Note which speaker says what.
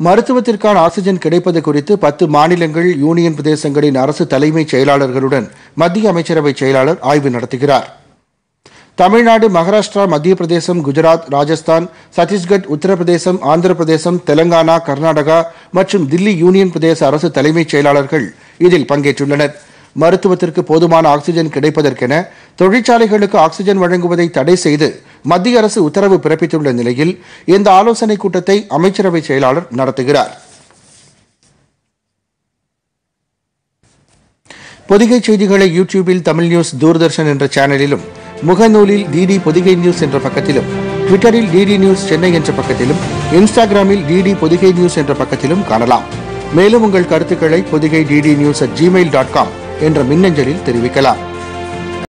Speaker 1: மருத்துவத்திற்கான oxygen கிடைப்பது குறித்து பத்து மாநிலங்கள் யூனியன் பிரதேசங்களின் அரசு தலைமைச் செயலாளர்களுடன் மத்திய அமைச்சரவை செயலாளர் ஆய்வு நடத்துகிறார் தமிழ்நாடு மகாராஷ்டிரா மத்திய பிரதேசம் குஜராத் ராஜஸ்தான் சத்தீஸ்கட் உத்தரப்பிரதேசம் ஆந்திர பிரதேசம் தெலங்கானா கர்நாடகா மற்றும் தில்லி யூனியன் பிரதேச அரசு தலைமைச் செயலாளர்கள் இதில் பங்கேற்றுள்ளனர் மருத்துவத்திற்கு போதுமான ஆக்ஸிஜன் கிடைப்பதற்கென தொழிற்சாலைகளுக்கு ஆக்ஸிஜன் வழங்குவதை தடை செய்து மத்திய அரசு உத்தரவு பிறப்பித்துள்ள நிலையில் இந்த ஆலோசனைக் கூட்டத்தை அமைச்சரவை செயலாளர் நடத்துகிறார் பொதிகை செய்திகளை யூடியூபில் தமிழ் நியூஸ் தூர்தர்ஷன் என்ற சேனலிலும் முகநூலில் டிடி பொதிகை நியூஸ் என்ற பக்கத்திலும் ட்விட்டரில் டிடி நியூஸ் சென்னை என்ற பக்கத்திலும் இன்ஸ்டாகிராமில் டிடி பொதிகை நியூஸ் என்ற பக்கத்திலும் காணலாம் மேலும் உங்கள் கருத்துக்களை Podhigai DD news at Gmail dot com என்ற மின்னஞ்சலில் தெரிவிக்கலாம்